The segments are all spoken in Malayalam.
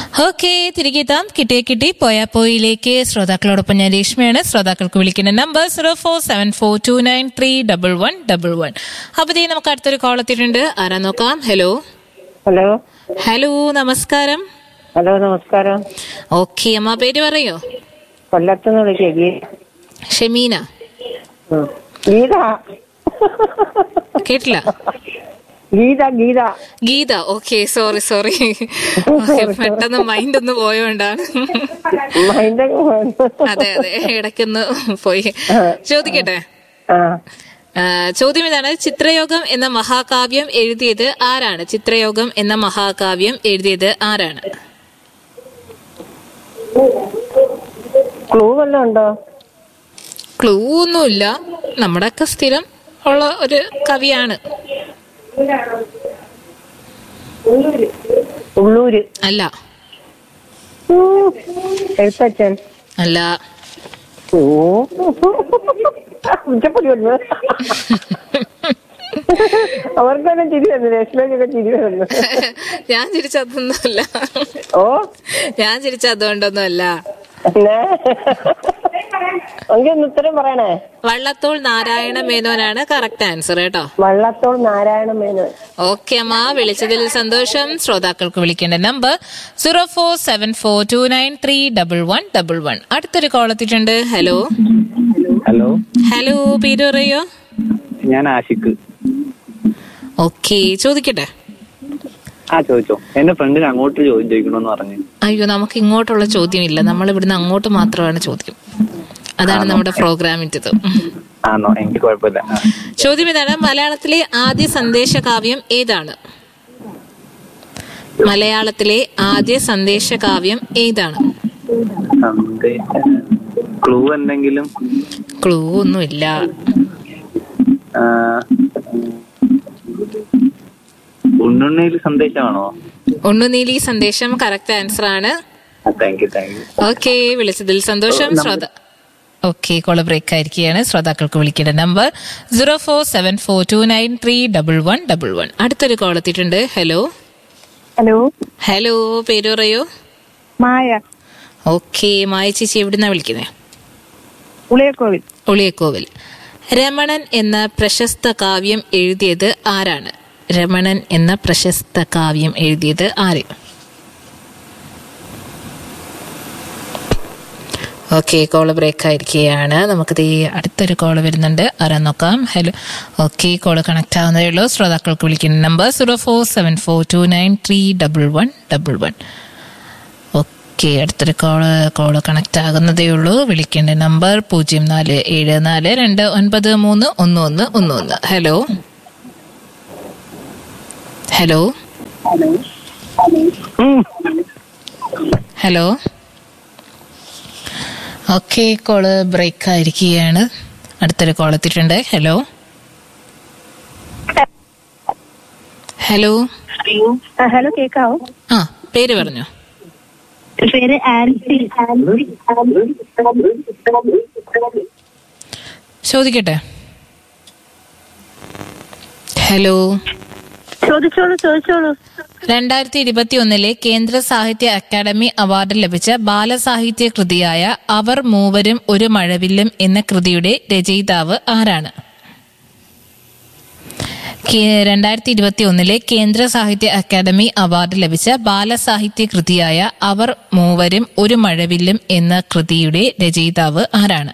ഓക്കെ തിരികെ എത്താം കിട്ടിയ കിട്ടി പോയാ പോയിലേക്ക് ശ്രോതാക്കളോടൊപ്പം ഞാൻ രേഷ്മയാണ് ശ്രോതാക്കൾക്ക് വിളിക്കുന്ന number zero four seven four two nine three double one double one അപ്പൊ ദേ നമുക്ക് അടുത്തൊരു കോൾ എത്തിയിട്ടുണ്ട് ആരാ നോക്കാം ഹലോ ഹലോ ഹലോ നമസ്കാരം ഹലോ നമസ്കാരം ഓക്കെ അമ്മ പേര് പറയോ കൊല്ലത്തുനിന്ന് വിളിക്കുക ഗീ ഷെമീന ഉം. ഗീത കേട്ടില്ല Geetha Geetha Geetha okay sorry sorry പെട്ടെന്ന് മൈൻഡ് ഒന്ന് പോയോണ്ടാണ് മൈൻഡ് അതെ അതെ ഇടയ്ക്കൊന്ന് പോയി ചോദിക്കട്ടെ ആ ആ, ചോദ്യം ഇതാണ് ചിത്രയോഗം എന്ന മഹാകാവ്യം എഴുതിയത് ആരാണ് ചിത്രയോഗം എന്ന മഹാകാവ്യം എഴുതിയത് ആരാണ് ക്ലൂ വല്ലതും ഉണ്ടോ ക്ലൂ ഒന്നുമില്ല നമ്മുടെയൊക്കെ സ്ഥിരം ഉള്ള ഒരു കവിയാണ് ഉള്ളൂര് അല്ല ഉം. എഴുത്തച്ഛൻ അല്ല ഓ ഉച്ചപ്പൊടി വന്നു അവർക്കൊക്കെ ചിരി വന്നു രേഷ്മയ്ക്കൊക്കെ ചിരി വന്നു ഞാൻ ചിരിച്ചതൊന്നുമല്ല ഓ ഞാൻ ചിരിച്ചതുകൊണ്ടൊന്നുമല്ല പിന്നെ എങ്കിൽ ഒന്ന് ഉത്തരം പറയണേ വള്ളത്തോൾ നാരായണ മേനോനാണ് കറക്റ്റ് ആൻസർ കേട്ടോ വള്ളത്തോൾ നാരായണ മേനോൻ ഓക്കെ അമ്മ വിളിച്ചതിൽ സന്തോഷം ശ്രോതാക്കൾക്ക് വിളിക്കേണ്ട number zero four seven four two nine three double one double one അടുത്തൊരു കോൾ എത്തിയിട്ടുണ്ട് ഹലോ ഹലോ ഹലോ പേര് പറയോ ഞാൻ ആഷിഖ് ഓക്കെ ചോദിക്കട്ടെ ആ ചോദിച്ചോ എന്റെ ഫ്രണ്ടിന് അങ്ങോട്ട് ചോദ്യം ചോദിക്കണമെന്ന് പറഞ്ഞു അയ്യോ നമുക്ക് ഇങ്ങോട്ടുള്ള ചോദ്യമില്ല നമ്മൾ ഇവിടുന്ന് അങ്ങോട്ട് മാത്രമാണ് ചോദ്യം അതാണ് നമ്മുടെ പ്രോഗ്രാമിൻ്റെത് ആണോ എനിക്ക് കുഴപ്പമില്ല ആ. ചോദ്യം ഇതാണ് മലയാളത്തിലെ ആദ്യ സന്ദേശ കാവ്യം ഏതാണ് മലയാളത്തിലെ ആദ്യ സന്ദേശ കാവ്യം ഏതാണ് സന്ദേശ ക്ലൂ എന്തെങ്കിലും ക്ലൂ ഒന്നുമില്ല ആ, ഉണ്ണുണ്ണിയിൽ സന്ദേശമാണോ ഉണ്ണുനീലി സന്ദേശം കറക്റ്റ് ആൻസർ ആണ് thank you thank you okay വിളിച്ചതിൽ സന്തോഷം ശ്രോത ഓക്കെ കോള് ബ്രേക്ക് ആയിരിക്കുകയാണ് ശ്രോതാക്കൾക്ക് വിളിക്കേണ്ട number zero four seven four two nine three double one double one അടുത്തൊരു കോൾ എത്തിയിട്ടുണ്ട് ഹലോ ഹലോ ഹലോ പേര് പറയോ മായ ഓക്കെ മായ ചേച്ചി എവിടുന്നാ വിളിക്കുന്നത് ഉളിയക്കോവിൽ ഉളിയക്കോവിൽ രമണൻ എന്ന പ്രശസ്ത കാവ്യം എഴുതിയത് ആരാണ് രമണൻ എന്ന പ്രശസ്ത കാവ്യം എഴുതിയത് ആര് ഓക്കെ കോള് ബ്രേക്ക് ആയിരിക്കുകയാണ് നമുക്ക് ദേ അടുത്തൊരു കോള് വരുന്നുണ്ട് ആരാ നോക്കാം ഹലോ ഓക്കെ കോള് കണക്ട് ആവുന്നതേ ഉള്ളൂ ശ്രോതാക്കൾക്ക് വിളിക്കുന്ന number zero four seven four two nine three double one double one okay അടുത്തൊരു കോള് കോള് കണക്ട് ആകുന്നതേ ഉള്ളൂ വിളിക്കേണ്ട നമ്പർ പൂജ്യം നാല് ഏഴ് നാല് രണ്ട് ഒൻപത് മൂന്ന് ഒന്ന് ഒന്ന് ഒന്ന് ഒന്ന് hello hello hello okay call break ആയിരിക്കുകയാണ് അടുത്തൊരു കോൾ എത്തിയിട്ടുണ്ട് ഹലോ ഹലോ ഹലോ കേക്കാവോ ആ പേര് പറഞ്ഞോ പേര് ആൻസി ചോദിക്കട്ടെ ഹലോ ചോദിച്ചോളൂ ചോദിച്ചോളൂ രണ്ടായിരത്തി ഇരുപത്തി ഒന്നിലെ കേന്ദ്ര സാഹിത്യ അക്കാദമി അവാർഡ് ലഭിച്ച ബാലസാഹിത്യ കൃതിയായ അവർ മൂവരും ഒരു മഴവില്ലും എന്ന കൃതിയുടെ രചയിതാവ് ആരാണ് കേ- രണ്ടായിരത്തി ഇരുപത്തി ഒന്നിലെ കേന്ദ്ര സാഹിത്യ അക്കാദമി അവാർഡ് ലഭിച്ച ബാലസാഹിത്യ കൃതിയായ അവർ മൂവരും ഒരു മഴവില്ലും എന്ന കൃതിയുടെ രചയിതാവ് ആരാണ്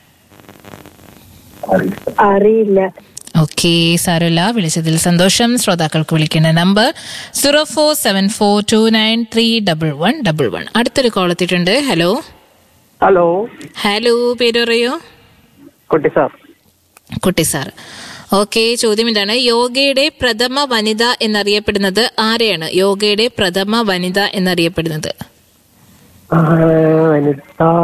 അറിയില്ല ഓക്കെ സാരമില്ല വിളിച്ചതിൽ സന്തോഷം ശ്രോതാക്കൾക്ക് വിളിക്കുന്ന number zero four seven four two nine three double one double one അടുത്തൊരു കോൾ എത്തിയിട്ടുണ്ട് ഹലോ ഹലോ ഹലോ പേര് പറയോ കുട്ടി സാർ കുട്ടി സാർ ഓക്കെ ചോദ്യം ഇതാണ് യോഗയുടെ പ്രഥമ വനിത എന്നറിയപ്പെടുന്നത് ആരെയാണ് യോഗയുടെ പ്രഥമ വനിത എന്നറിയപ്പെടുന്നത് വനിത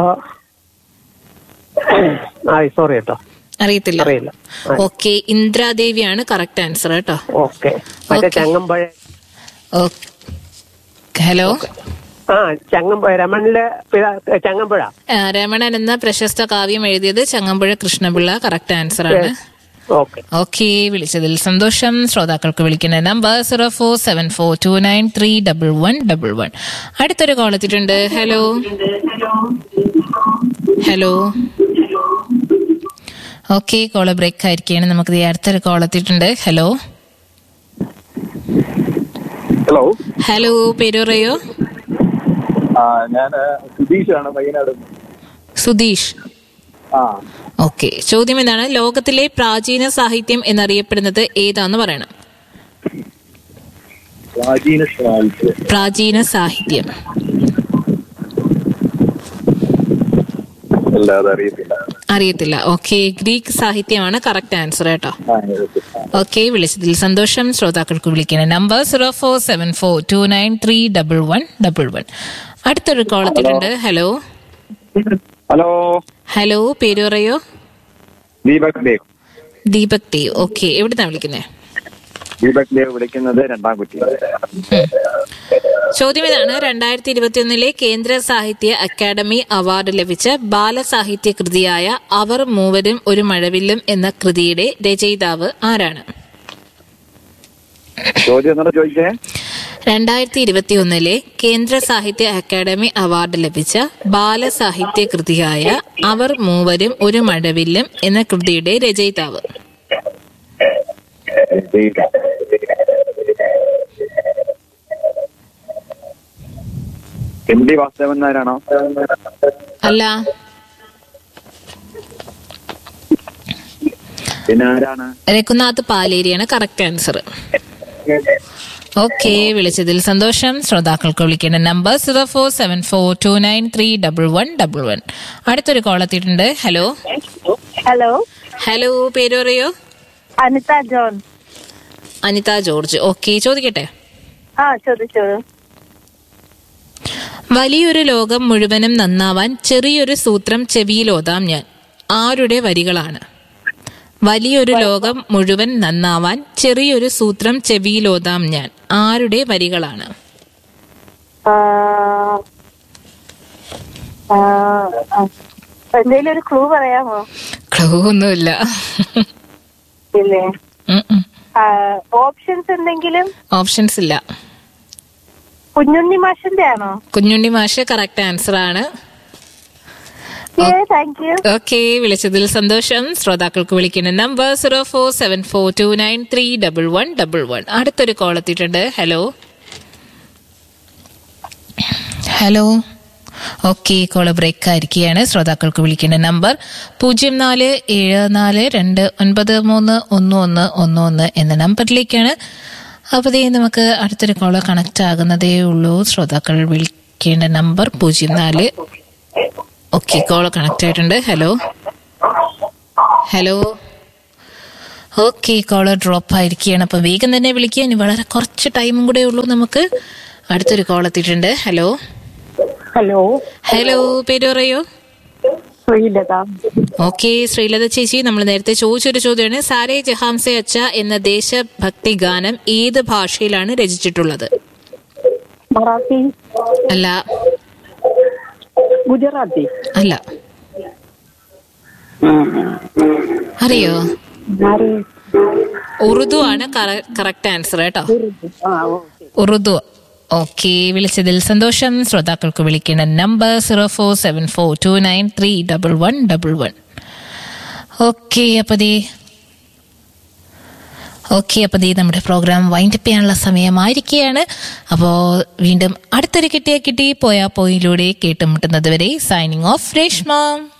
ആ സോറി കേട്ടോ അറിയത്തില്ല അറിയില്ല ഓക്കെ ഇന്ദ്രാദേവിയാണ് കറക്റ്റ് ആൻസർ കേട്ടോ ഓക്കെ മറ്റേ Okay. ചങ്ങമ്പഴ ഓ- ഹലോ ആ ചങ്ങമ്പഴ രമണിലെ പിതാ- ചങ്ങമ്പുഴ ആ, രമണൻ എന്ന പ്രശസ്ത കാവ്യം എഴുതിയത് ചങ്ങമ്പുഴ കൃഷ്ണപിള്ള കറക്റ്റ് ആൻസർ ആണ് ഓക്കെ ഓക്കെ വിളിച്ചതിൽ സന്തോഷം ശ്രോതാക്കൾക്ക് വിളിക്കുന്ന number zero four seven four two nine three double one double one അടുത്തൊരു കോൾ എത്തിയിട്ടുണ്ട് hello hello okay call break ആയിരിക്കുകയാണ് നമുക്ക് ദേ അടുത്തൊരു കോൾ എത്തിയിട്ടുണ്ട് ഹലോ ഹലോ ഹലോ പേര് പറയോ ആ ഞാൻ സുധീഷാണ് വയനാട് സുധീഷ് ആ ഓക്കെ ചോദ്യം എന്താണ് ലോകത്തിലെ പ്രാചീന സാഹിത്യം എന്നറിയപ്പെടുന്നത് ഏതാന്ന് പറയണം പ്രാചീന സാഹിത്യം പ്രാചീന സാഹിത്യം അല്ലാതെ അറിയത്തില്ല അറിയത്തില്ല ഓക്കെ ഗ്രീക്ക് സാഹിത്യമാണ് കറക്റ്റ് ആൻസർ കേട്ടോ ആ, ഓക്കേ. ഓക്കെ വിളിച്ചതിൽ സന്തോഷം ശ്രോതാക്കൾക്ക് വിളിക്കുന്ന number zero four seven four two nine three double one double one അടുത്തൊരു കോൾ എത്തിയിട്ടുണ്ട് ഹലോ ഹലോ ഹലോ പേര് പറയോ ദീപക് ദേവ് ദീപക് ദേവ് ഓക്കെ എവിടുന്നാ വിളിക്കുന്നത് ദീപക് ദേവ് വിളിക്കുന്നത് രണ്ടാം കുറ്റി ചോദ്യം ഇതാണ് രണ്ടായിരത്തി ഇരുപത്തിയൊന്നിലെ കേന്ദ്ര സാഹിത്യ അക്കാദമി അവാർഡ് ലഭിച്ച ബാലസാഹിത്യ കൃതിയായ അവർ മൂവരും ഒരു മഴവില്ലും എന്ന കൃതിയുടെ രചയിതാവ് ആരാണ് ചോദ്യം എന്നോട് ചോദിച്ചേ രണ്ടായിരത്തി ഇരുപത്തിയൊന്നിലെ കേന്ദ്ര സാഹിത്യ അക്കാദമി അവാർഡ് ലഭിച്ച ബാലസാഹിത്യ കൃതിയായ അവർ മൂവരും ഒരു മഴവില്ലും എന്ന കൃതിയുടെ രചയിതാവ് എം ഡി വാസുദേവൻ നായരാണോ അല്ല പിന്നെ ആരാണ് രഘുനാഥ് പാലേരിയാണ് കറക്റ്റ് ആൻസർ ഓക്കെ വിളിച്ചതിൽ സന്തോഷം ശ്രോതാക്കൾക്ക് വിളിക്കേണ്ട number zero four seven four two nine three double one double one അടുത്തൊരു കോൾ എത്തിയിട്ടുണ്ട് ഹലോ ഹലോ ഹലോ പേര് പറയോ Anitha John Anitha George okay ചോദിക്കട്ടെ ആ ചോദിച്ചോളൂ വലിയൊരു ലോകം മുഴുവനും നന്നാവാൻ ചെറിയൊരു സൂത്രം ചെവിയിലോതാം ഞാൻ ആരുടെ വരികളാണ് വലിയൊരു ലോകം മുഴുവൻ നന്നാവാൻ ചെറിയൊരു സൂത്രം ചെവിയിലോതാം ഞാൻ ആരുടെ വരികളാണ് ആ, ആ, ആ. എന്തെങ്കിലും ഒരു ക്ലൂ പറയാമോ ക്ലൂ ഒന്നുമില്ല ഇല്ലേ ഉം ഉം. ഓപ്ഷൻസ് എന്തെങ്കിലും ഓപ്ഷൻസ് ഇല്ല കുഞ്ഞുണ്ണി മാഷിന്റെ ആണോ കുഞ്ഞുണ്ണി മാഷ് കറക്റ്റ് ആൻസർ ആണ് ഏ താങ്ക് യു ഓക്കെ വിളിച്ചതിൽ സന്തോഷം ശ്രോതാക്കൾക്ക് വിളിക്കുന്ന number zero four seven four two nine three double one double one അടുത്തൊരു കോൾ എത്തിയിട്ടുണ്ട് hello hello okay call break ആയിരിക്കുകയാണ് ശ്രോതാക്കൾക്ക് വിളിക്കുന്ന നമ്പർ പൂജ്യം നാല് ഏഴ് നാല് രണ്ട് ഒൻപത് മൂന്ന് ഒന്ന് ഒന്ന് ഒന്ന് ഒന്ന് എന്ന നമ്പറിലേക്കാണ് അപ്പോൾ ദേ നമുക്ക് അടുത്തൊരു കോള് കണക്ട് ആകുന്നതേ ഉള്ളൂ ശ്രോതാക്കൾ വിളിക്കേണ്ട നമ്പർ പൂജ്യം നാല് ഓക്കെ കോള് കണക്ട് ആയിട്ടുണ്ട് hello hello okay call drop ആയിരിക്കുകയാണ് അപ്പൊ വേഗം തന്നെ വിളിക്കുക ഇനി വളരെ കുറച്ച് ടൈമും കൂടെ ഉള്ളൂ നമുക്ക് അടുത്തൊരു കോൾ എത്തിയിട്ടുണ്ട് ഹലോ ഹലോ ഹലോ പേര് പറയോ ശ്രീലത ഓക്കെ ശ്രീലത ചേച്ചി നമ്മൾ നേരത്തെ ചോദിച്ചൊരു ചോദ്യമാണ് സാരേ ജഹാംസെ അച്ച എന്ന ദേശഭക്തി ഗാനം ഏത് ഭാഷയിലാണ് രചിച്ചിട്ടുള്ളത് മറാത്തി അല്ല ഗുജറാത്തി അല്ല അറിയോ ഉറുദു ആണ് കറക്റ്റ് ആൻസർ കേട്ടോ ഉറുദു ഓക്കെ വിളിച്ചതിൽ സന്തോഷം ശ്രോതാക്കൾക്ക് വിളിക്കേണ്ട number zero four seven four two nine three double one double one okay അപ്പൊ ദേ ഓക്കെ അപ്പൊ ദേ നമ്മുടെ പ്രോഗ്രാം വൈൻഡപ്പ് ചെയ്യാനുള്ള സമയമായിരിക്കുകയാണ് അപ്പോൾ വീണ്ടും അടുത്തൊരു കിട്ടിയ കിട്ടി പോയാ പോയിലൂടെ കേട്ടുമുട്ടുന്നത് വരെ സൈനിങ് ഓഫ് രേഷ്മ